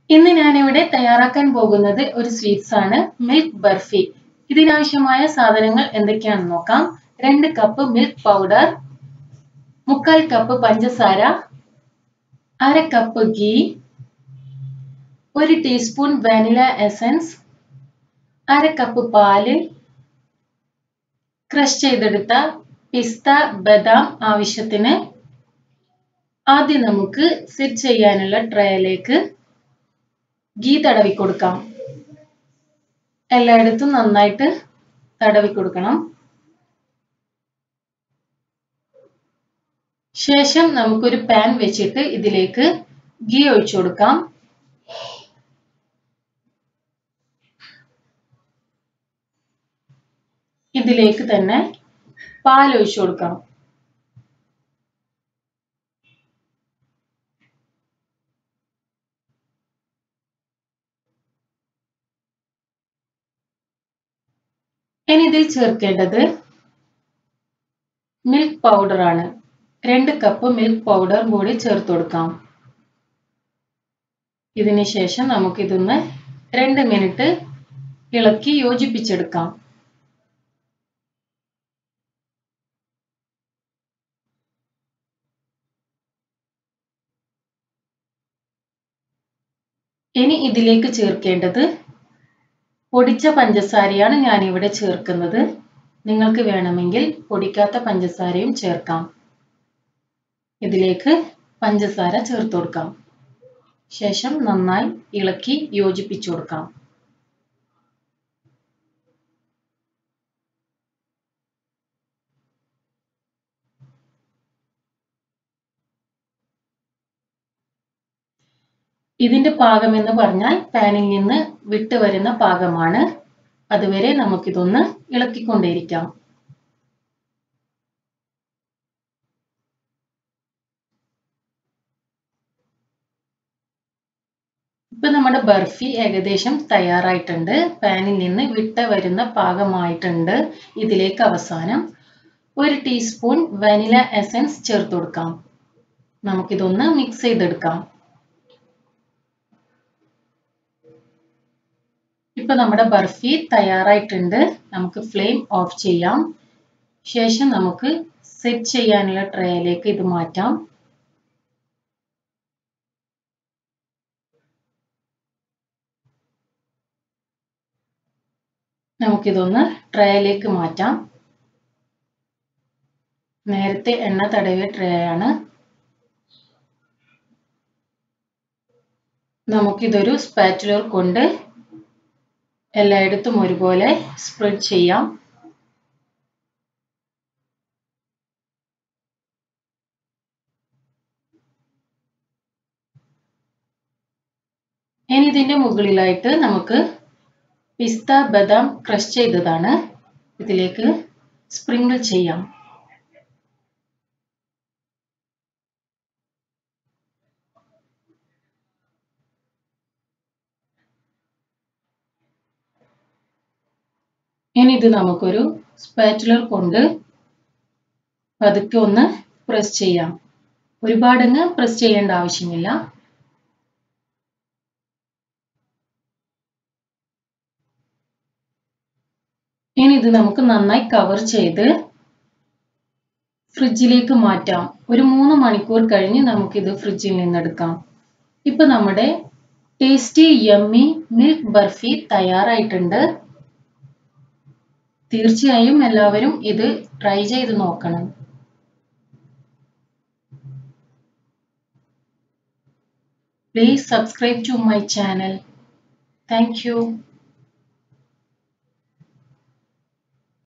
ഇന്ന് ഞാനിവിടെ തയ്യാറാക്കാൻ പോകുന്നത് ഒരു സ്വീറ്റ്സ് ആണ് മിൽക്ക് ബർഫി ഇതിനാവശ്യമായ സാധനങ്ങൾ എന്തൊക്കെയാണെന്ന് നോക്കാം രണ്ട് കപ്പ് മിൽക്ക് പൗഡർ മുക്കാൽ കപ്പ് പഞ്ചസാര അര കപ്പ് ഗീ ഒരു ടീസ്പൂൺ വാനില എസൻസ് അര കപ്പ് പാല് ക്രഷ് ചെയ്തെടുത്ത പിസ്ത ബദാം ആവശ്യത്തിന് ആദ്യം നമുക്ക് സെറ്റ് ചെയ്യാനുള്ള ട്രേയിലേക്ക് ഗീ തടവി കൊടുക്കാം എല്ലായിടത്തും നന്നായിട്ട് തടവി കൊടുക്കണം ശേഷം നമുക്കൊരു പാൻ വെച്ചിട്ട് ഇതിലേക്ക് ഗീ ഒഴിച്ചു കൊടുക്കാം ഇതിലേക്ക് തന്നെ പാൽ ഒഴിച്ചു കൊടുക്കാം ഇനി ഇതിൽ ചേർക്കേണ്ടത് മിൽക്ക് പൗഡർ ആണ് രണ്ട് കപ്പ് മിൽക്ക് പൗഡർ കൂടി ചേർത്ത് കൊടുക്കാം ഇതിന് ശേഷം നമുക്കിതൊന്ന് രണ്ട് മിനിറ്റ് ഇളക്കി യോജിപ്പിച്ചെടുക്കാം ഇനി ഇതിലേക്ക് ചേർക്കേണ്ടത് പൊടിച്ച പഞ്ചസാരയാണ് ഞാൻ ഇവിടെ ചേർക്കുന്നത് നിങ്ങൾക്ക് വേണമെങ്കിൽ പൊടിക്കാത്ത പഞ്ചസാരയും ചേർക്കാം ഇതിലേക്ക് പഞ്ചസാര ചേർത്ത് കൊടുക്കാം ശേഷം നന്നായി ഇളക്കി യോജിപ്പിച്ചു കൊടുക്കാം ഇതിന്റെ പാകം എന്ന് പറഞ്ഞാൽ പാനിൽ നിന്ന് വിട്ട് വരുന്ന പാകമാണ് അതുവരെ നമുക്കിതൊന്ന് ഇളക്കിക്കൊണ്ടേയിരിക്കാം ഇപ്പൊ നമ്മുടെ ബർഫി ഏകദേശം തയ്യാറായിട്ടുണ്ട് പാനിൽ നിന്ന് വിട്ട് വരുന്ന പാകമായിട്ടുണ്ട് ഇതിലേക്ക് അവസാനം ഒരു ടീസ്പൂൺ വനില എസൻസ് ചേർത്ത് കൊടുക്കാം നമുക്കിതൊന്ന് മിക്സ് ചെയ്തെടുക്കാം ഇപ്പൊ നമ്മുടെ ബർഫി തയ്യാറായിട്ടുണ്ട് നമുക്ക് ഫ്ലെയിം ഓഫ് ചെയ്യാം ശേഷം നമുക്ക് സെറ്റ് ചെയ്യാനുള്ള ട്രേയിലേക്ക് ഇത് മാറ്റാം നമുക്കിതൊന്ന് ട്രേയിലേക്ക് മാറ്റാം നേരത്തെ എണ്ണ തടവിയ ട്രേ ആണ് നമുക്കിതൊരു സ്പാറ്റുലർ കൊണ്ട് എല്ലായിടത്തും ഒരുപോലെ സ്പ്രെഡ് ചെയ്യാം ഇനി ഇതിന്റെ മുകളിലായിട്ട് നമുക്ക് പിസ്ത ബദാം ക്രഷ് ചെയ്തതാണ് ഇതിലേക്ക് സ്പ്രിങ്കിൾ ചെയ്യാം ഇനി ഇത് നമുക്കൊരു സ്പാറ്റുലർ കൊണ്ട് പതുക്കെ ഒന്ന് പ്രസ് ചെയ്യാം ഒരുപാടങ്ങ് പ്രസ് ചെയ്യേണ്ട ആവശ്യമില്ല ഇനി ഇത് നമുക്ക് നന്നായി കവർ ചെയ്ത് ഫ്രിഡ്ജിലേക്ക് മാറ്റാം ഒരു മൂന്ന് മണിക്കൂർ കഴിഞ്ഞ് നമുക്കിത് ഫ്രിഡ്ജിൽ നിന്നെടുക്കാം ഇപ്പൊ നമ്മുടെ ടേസ്റ്റി യമ്മി മിൽക്ക് ബർഫി തയ്യാറായിട്ടുണ്ട് തീർച്ചയായും എല്ലാവരും ഇത് ട്രൈ ചെയ്ത് നോക്കണം please subscribe to my channel thank U